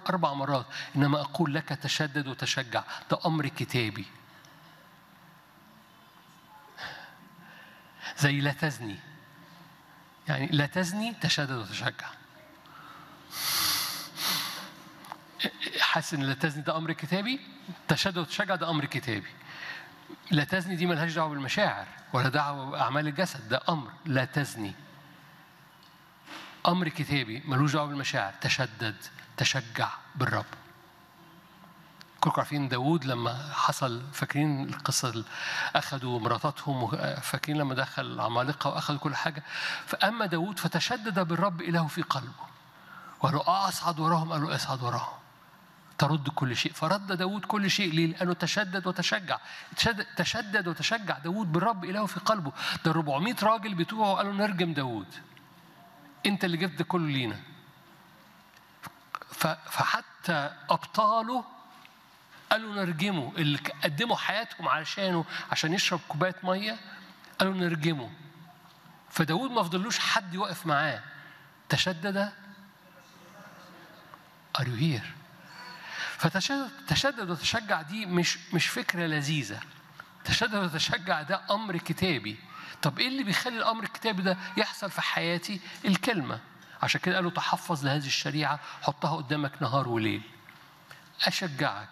أربع مرات إنما أقول لك تشدد وتشجع ده أمر كتابي زي لا تزني يعني لا تزني تشدد وتشجع حاسس ان لا تزني ده امر كتابي تشدد وتشجع ده امر كتابي لا تزني دي ملهاش دعوه بالمشاعر ولا دعوه باعمال الجسد ده امر لا تزني امر كتابي ملوش دعوه بالمشاعر تشدد تشجع بالرب كلكم عارفين داوود لما حصل فاكرين القصة اللي أخذوا مراتاتهم فاكرين لما دخل عمالقة وأخذوا كل حاجة فأما داوود فتشدد بالرب إله في قلبه وقالوا أصعد وراهم قالوا اصعد وراهم ترد كل شيء فرد داود كل شيء ليه؟ لأنه تشدد وتشجع تشدد, تشدد وتشجع داود بالرب إله في قلبه ده 400 راجل بتوعه قالوا نرجم داود أنت اللي جبت ده كله لينا فحتى أبطاله قالوا نرجمه اللي قدموا حياتهم علشانه عشان يشرب كوباية مية قالوا نرجمه فداود ما فضلوش حد يوقف معاه تشدد Are you here؟ فتشدد تشدد وتشجع دي مش مش فكره لذيذه تشدد وتشجع ده امر كتابي طب ايه اللي بيخلي الامر الكتابي ده يحصل في حياتي الكلمه عشان كده قالوا تحفظ لهذه الشريعه حطها قدامك نهار وليل اشجعك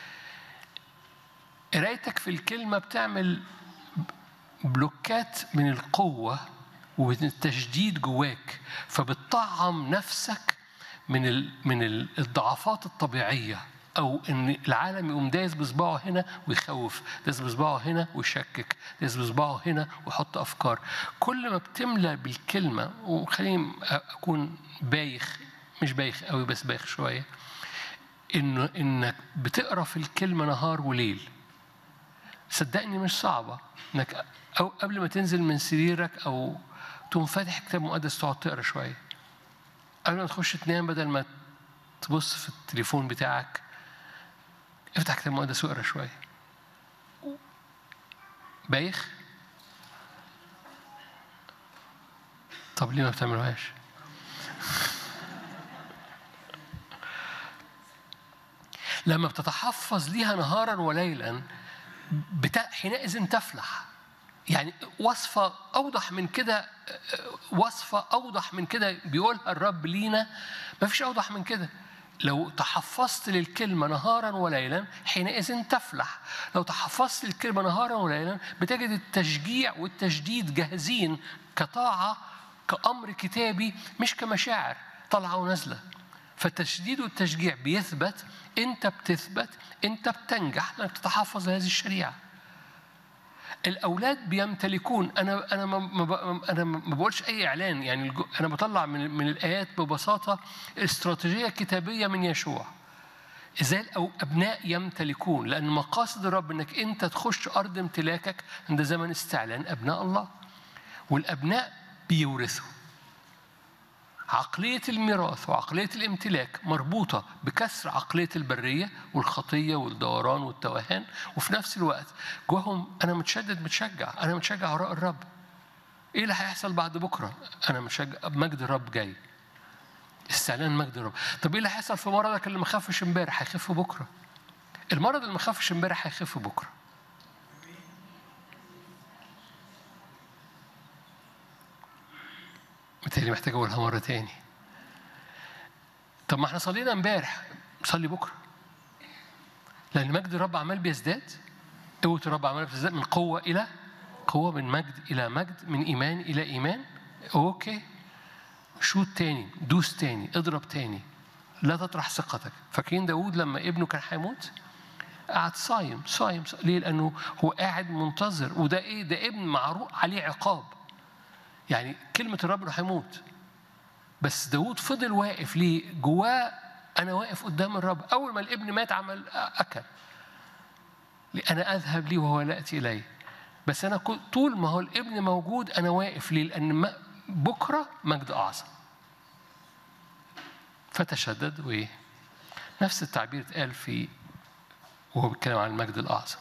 قرايتك في الكلمه بتعمل بلوكات من القوه ومن التشديد جواك فبتطعم نفسك من من الضعفات الطبيعيه او ان العالم يقوم دايس بصباعه هنا ويخوف دايس بصباعه هنا ويشكك دايس بصباعه هنا ويحط افكار كل ما بتملى بالكلمه وخليني اكون بايخ مش بايخ قوي بس بايخ شويه انه انك بتقرا في الكلمه نهار وليل صدقني مش صعبه انك او قبل ما تنزل من سريرك او تقوم فاتح كتاب مقدس تقعد تقرا شويه قبل ما تخش تنام بدل ما تبص في التليفون بتاعك افتح كتاب مقدس واقرا شويه بايخ طب ليه ما بتعملوهاش لما بتتحفظ ليها نهارا وليلا بتا... حينئذ تفلح يعني وصفة أوضح من كده وصفة أوضح من كده بيقولها الرب لينا ما فيش أوضح من كده لو تحفظت للكلمة نهارا وليلا حينئذ تفلح لو تحفظت للكلمة نهارا وليلا بتجد التشجيع والتجديد جاهزين كطاعة كأمر كتابي مش كمشاعر طالعة ونازلة فالتشديد والتشجيع بيثبت أنت بتثبت أنت بتنجح لأنك تتحفظ هذه الشريعة الاولاد بيمتلكون انا انا ما ما انا ما بقولش اي اعلان يعني انا بطلع من من الايات ببساطه استراتيجيه كتابيه من يشوع ازاي الابناء يمتلكون لان مقاصد الرب انك انت تخش ارض امتلاكك عند زمن استعلان ابناء الله والابناء بيورثوا عقلية الميراث وعقلية الامتلاك مربوطة بكسر عقلية البرية والخطية والدوران والتوهان وفي نفس الوقت جواهم أنا متشدد متشجع أنا متشجع وراء الرب إيه اللي هيحصل بعد بكرة؟ أنا متشجع مجد الرب جاي استعلان مجد الرب طب إيه اللي هيحصل في مرضك اللي ما خافش امبارح هيخف بكرة المرض اللي ما خافش امبارح هيخف بكرة بالتالي محتاج اقولها مره تاني طب ما احنا صلينا امبارح صلي بكره لان مجد الرب عمال بيزداد قوه الرب عمال بتزداد من قوه الى قوه من مجد الى مجد من ايمان الى ايمان اوكي شوت تاني دوس تاني اضرب تاني لا تطرح ثقتك فاكرين داود لما ابنه كان هيموت قعد صايم صايم ليه لانه هو قاعد منتظر وده ايه ده ابن معروف عليه عقاب يعني كلمة الرب انه هيموت بس داود فضل واقف ليه؟ جواه أنا واقف قدام الرب أول ما الابن مات عمل أكل أنا أذهب لي وهو لا يأتي إلي بس أنا طول ما هو الابن موجود أنا واقف ليه؟ لأن بكرة مجد أعظم فتشدد وإيه؟ نفس التعبير اتقال في وهو بيتكلم عن المجد الأعظم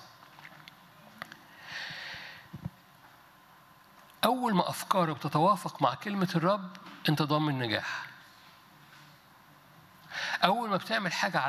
أول ما أفكارك بتتوافق مع كلمة الرب أنت ضامن نجاح. أول ما بتعمل حاجة